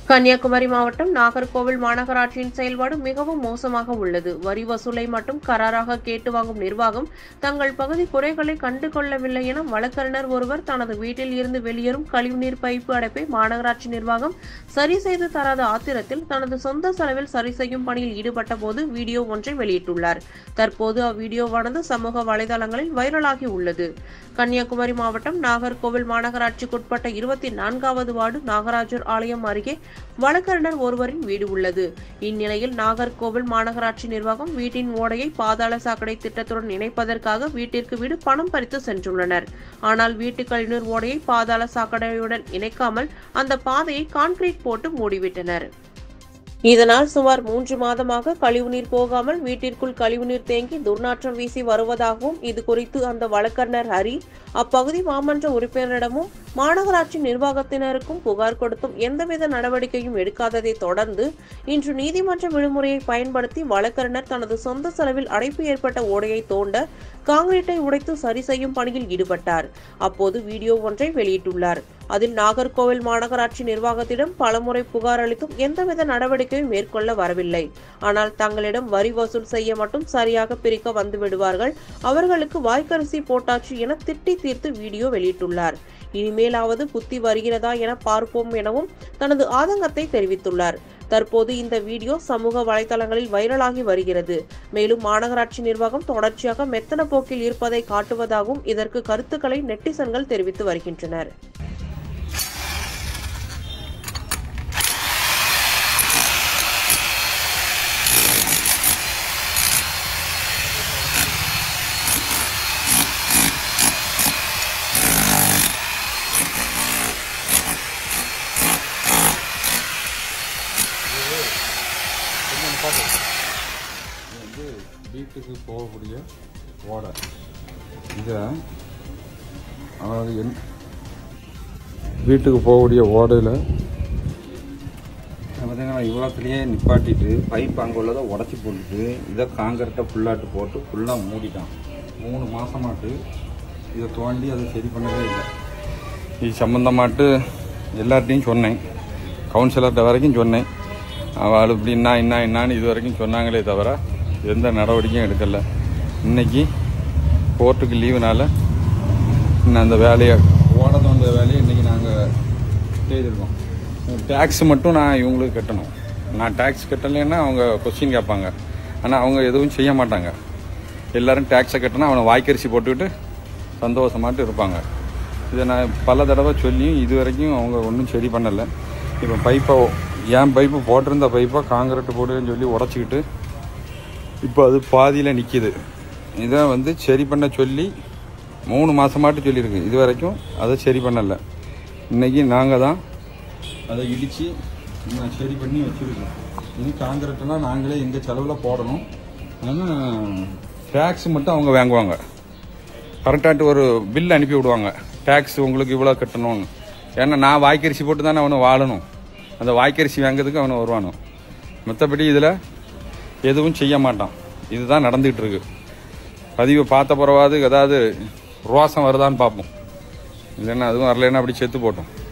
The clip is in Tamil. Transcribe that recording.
கன்னியாகுமரி மாவட்டம் நாகர்கோவில் மாநகராட்சியின் செயல்பாடு மிகவும் மோசமாக உள்ளது வரி வசூலை மட்டும் கராராக கேட்டு வாங்கும் நிர்வாகம் தங்கள் பகுதி குறைகளை கண்டு கொள்ளவில்லை என வழக்கறிஞர் ஒருவர் தனது வீட்டில் இருந்து வெளியேறும் கழிவுநீர் பைப்பு அடைப்பை மாநகராட்சி நிர்வாகம் சரி செய்து தராத ஆத்திரத்தில் தனது சொந்த செலவில் சரி செய்யும் பணியில் ஈடுபட்ட போது வீடியோ ஒன்றை வெளியிட்டுள்ளார் தற்போது அவ்வீடியோவானது சமூக வலைதளங்களில் வைரலாகி உள்ளது கன்னியாகுமரி மாவட்டம் நாகர்கோவில் மாநகராட்சிக்குட்பட்ட இருபத்தி நான்காவது வார்டு நாகராஜர் ஆலயம் அருகே வழக்கறிஞர் ஒருவரின் வீடு உள்ளது இந்நிலையில் நாகர்கோவில் மாநகராட்சி நிர்வாகம் வீட்டின் ஓடையை பாதாள சாக்கடை திட்டத்துடன் இணைப்பதற்காக வீட்டிற்கு வீடு பணம் பறித்து சென்றுள்ளனர் ஆனால் வீட்டு கழிவுநீர் ஓடையை பாதாள சாக்கடையுடன் இணைக்காமல் அந்த பாதையை கான்கிரீட் போட்டு மூடிவிட்டனர் இதனால் சுமார் மூன்று மாதமாக கழிவுநீர் போகாமல் வீட்டிற்குள் கழிவுநீர் தேங்கி துர்நாற்றம் வீசி வருவதாகவும் இது குறித்து அந்த வழக்கறிஞர் ஹரி அப்பகுதி மாமன்ற உறுப்பினரிடமும் மாநகராட்சி நிர்வாகத்தினருக்கும் புகார் கொடுத்தும் எந்தவித நடவடிக்கையும் எடுக்காததை தொடர்ந்து இன்று நீதிமன்ற விடுமுறையை பயன்படுத்தி வழக்கறிஞர் தனது சொந்த செலவில் அடைப்பு ஏற்பட்ட ஓடையை தோண்ட காங்கிரீட்டை உடைத்து சரி செய்யும் பணியில் ஈடுபட்டார் அப்போது வீடியோ ஒன்றை வெளியிட்டுள்ளார் அதில் நாகர்கோவில் மாநகராட்சி நிர்வாகத்திடம் பலமுறை புகார் அளித்தும் எந்தவித நடவடிக்கையும் மேற்கொள்ள வரவில்லை ஆனால் தங்களிடம் வரி வசூல் செய்ய மட்டும் சரியாக பிரிக்க வந்து விடுவார்கள் அவர்களுக்கு வாய்க்கரிசி போட்டாச்சு என திட்டி தீர்த்து வீடியோ வெளியிட்டுள்ளார் இனிமேலாவது புத்தி வருகிறதா என பார்ப்போம் எனவும் தனது ஆதங்கத்தை தெரிவித்துள்ளார் தற்போது இந்த வீடியோ சமூக வலைதளங்களில் வைரலாகி வருகிறது மேலும் மாநகராட்சி நிர்வாகம் தொடர்ச்சியாக மெத்தன போக்கில் இருப்பதை காட்டுவதாகவும் இதற்கு கருத்துக்களை நெட்டிசன்கள் தெரிவித்து வருகின்றனர் இது வந்து வீட்டுக்கு போகக்கூடிய ஓடை இதை அதாவது என் வீட்டுக்கு போகக்கூடிய ஓடையில் பார்த்தீங்கன்னா இவ்வளோத்துலேயே நிப்பாட்டிட்டு பைப் அங்கே உள்ளதை உடச்சி போட்டுட்டு இதை காங்கிரட்டை ஃபுல்லாட்டு போட்டு ஃபுல்லாக மூடிட்டான் மூணு மாதமாட்டு இதை தோண்டி அதை சரி பண்ணவே இல்லை இது சம்மந்தமாட்டு எல்லார்ட்டையும் சொன்னேன் கவுன்சிலர்கிட்ட வரைக்கும் சொன்னேன் அவள் இப்படி என்ன என்ன என்னான்னு இது வரைக்கும் சொன்னாங்களே தவிர எந்த நடவடிக்கையும் எடுக்கலை இன்னைக்கு கோர்ட்டுக்கு லீவுனால இன்னும் அந்த வேலையை ஓட தோன்ற வேலையை இன்றைக்கி நாங்கள் செய்திருக்கோம் டேக்ஸ் மட்டும் நான் இவங்களுக்கு கட்டணும் நான் டேக்ஸ் கட்டலைன்னா அவங்க கொஸ்டின் கேட்பாங்க ஆனால் அவங்க எதுவும் செய்ய மாட்டாங்க எல்லாரும் டேக்ஸை கட்டினா அவனை வாய்க்கரிசி போட்டுக்கிட்டு சந்தோஷமாட்டு இருப்பாங்க இதை நான் பல தடவை சொல்லியும் இது வரைக்கும் அவங்க ஒன்றும் சரி பண்ணலை இப்போ பைப்பை என் பைப்பு போட்டிருந்த பைப்பை காங்கிரீட் போடுன்னு சொல்லி உடச்சிக்கிட்டு இப்போ அது பாதியில் நிற்கிது இதை வந்து சரி பண்ண சொல்லி மூணு மாதமாட்டு சொல்லியிருக்கு இது வரைக்கும் அதை சரி பண்ணலை இன்னைக்கு நாங்கள் தான் அதை இடித்து இன்னும் சரி பண்ணி வச்சுருக்கோம் இது காங்கிரீட்னா நாங்களே எங்கள் செலவில் போடணும் ஆனால் டேக்ஸ் மட்டும் அவங்க வாங்குவாங்க கரெக்டாகிட்டு ஒரு பில் அனுப்பி விடுவாங்க டேக்ஸ் உங்களுக்கு இவ்வளோ கட்டணும்னு ஏன்னா நான் வாய்க்கரிசி போட்டு தானே அவனை வாழணும் அந்த வாய்க்கரிசி வாங்குறதுக்கு அவனை வருவானோ மற்றபடி இதில் எதுவும் செய்ய மாட்டான் இதுதான் நடந்துகிட்டு இருக்கு பதிவை பார்த்த பிறவாது ஏதாவது ரோசம் வருதான்னு பார்ப்போம் இல்லைன்னா அதுவும் வரலைன்னா அப்படி செத்து போட்டோம்